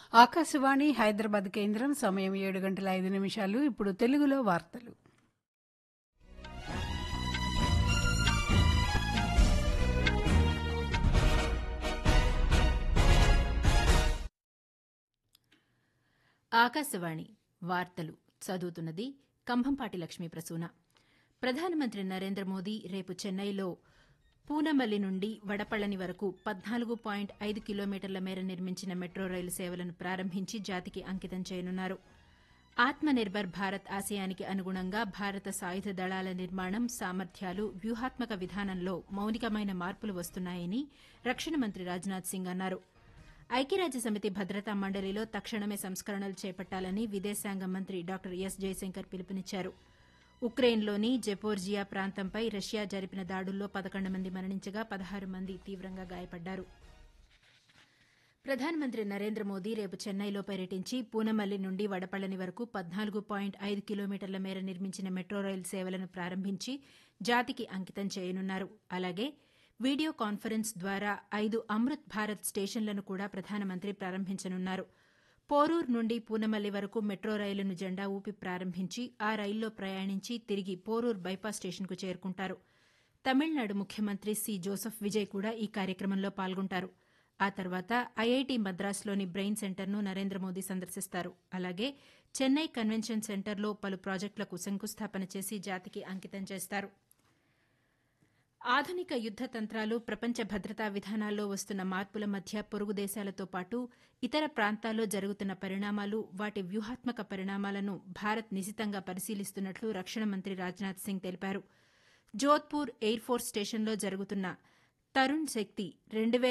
ఆకాశవాణి హైదరాబాద్ కేంద్రం సమయం ఏడు గంటల ఐదు నిమిషాలు ఇప్పుడు తెలుగులో వార్తలు ఆకాశవాణి వార్తలు చదువుతున్నది కంభంపాటి లక్ష్మీ ప్రసూన ప్రధానమంత్రి నరేంద్ర మోదీ రేపు చెన్నైలో పూనమల్లి నుండి వడపళని వరకు పద్నాలుగు పాయింట్ ఐదు కిలోమీటర్ల మేర నిర్మించిన మెట్రో రైలు సేవలను ప్రారంభించి జాతికి అంకితం చేయనున్నారు ఆత్మనిర్భర్ భారత్ ఆశయానికి అనుగుణంగా భారత సాయుధ దళాల నిర్మాణం సామర్థ్యాలు వ్యూహాత్మక విధానంలో మౌలికమైన మార్పులు వస్తున్నాయని రక్షణ మంత్రి రాజ్నాథ్ సింగ్ అన్నారు ఐక్యరాజ్య సమితి భద్రతా మండలిలో తక్షణమే సంస్కరణలు చేపట్టాలని విదేశాంగ మంత్రి డాక్టర్ ఎస్ జయశంకర్ పిలుపునిచ్చారు ఉక్రెయిన్లోని జెపోర్జియా ప్రాంతంపై రష్యా జరిపిన దాడుల్లో పదకొండు మంది మరణించగా పదహారు మంది తీవ్రంగా గాయపడ్డారు ప్రధానమంత్రి నరేంద్ర మోదీ రేపు చెన్నైలో పర్యటించి పూనమల్లి నుండి వడపళని వరకు పద్నాలుగు పాయింట్ ఐదు కిలోమీటర్ల మేర నిర్మించిన మెట్రో రైలు సేవలను ప్రారంభించి జాతికి అంకితం చేయనున్నారు అలాగే వీడియో కాన్ఫరెన్స్ ద్వారా ఐదు అమృత్ భారత్ స్టేషన్లను కూడా ప్రధానమంత్రి ప్రారంభించనున్నారు పోరూర్ నుండి పూనమల్లి వరకు మెట్రో రైలును జెండా ఊపి ప్రారంభించి ఆ రైల్లో ప్రయాణించి తిరిగి పోరూర్ బైపాస్ స్టేషన్కు చేరుకుంటారు తమిళనాడు ముఖ్యమంత్రి సి జోసెఫ్ విజయ్ కూడా ఈ కార్యక్రమంలో పాల్గొంటారు ఆ తర్వాత ఐఐటి మద్రాసులోని బ్రెయిన్ సెంటర్ను నరేంద్ర మోదీ సందర్శిస్తారు అలాగే చెన్నై కన్వెన్షన్ సెంటర్లో పలు ప్రాజెక్టులకు శంకుస్థాపన చేసి జాతికి అంకితం చేస్తారు ఆధునిక యుద్ద తంత్రాలు ప్రపంచ భద్రతా విధానాల్లో వస్తున్న మార్పుల మధ్య పొరుగు దేశాలతో పాటు ఇతర ప్రాంతాల్లో జరుగుతున్న పరిణామాలు వాటి వ్యూహాత్మక పరిణామాలను భారత్ నిశితంగా పరిశీలిస్తున్నట్లు రక్షణ మంత్రి రాజ్నాథ్ సింగ్ తెలిపారు జోధ్పూర్ ఎయిర్ ఫోర్స్ స్టేషన్లో జరుగుతున్న తరుణ్ శక్తి రెండు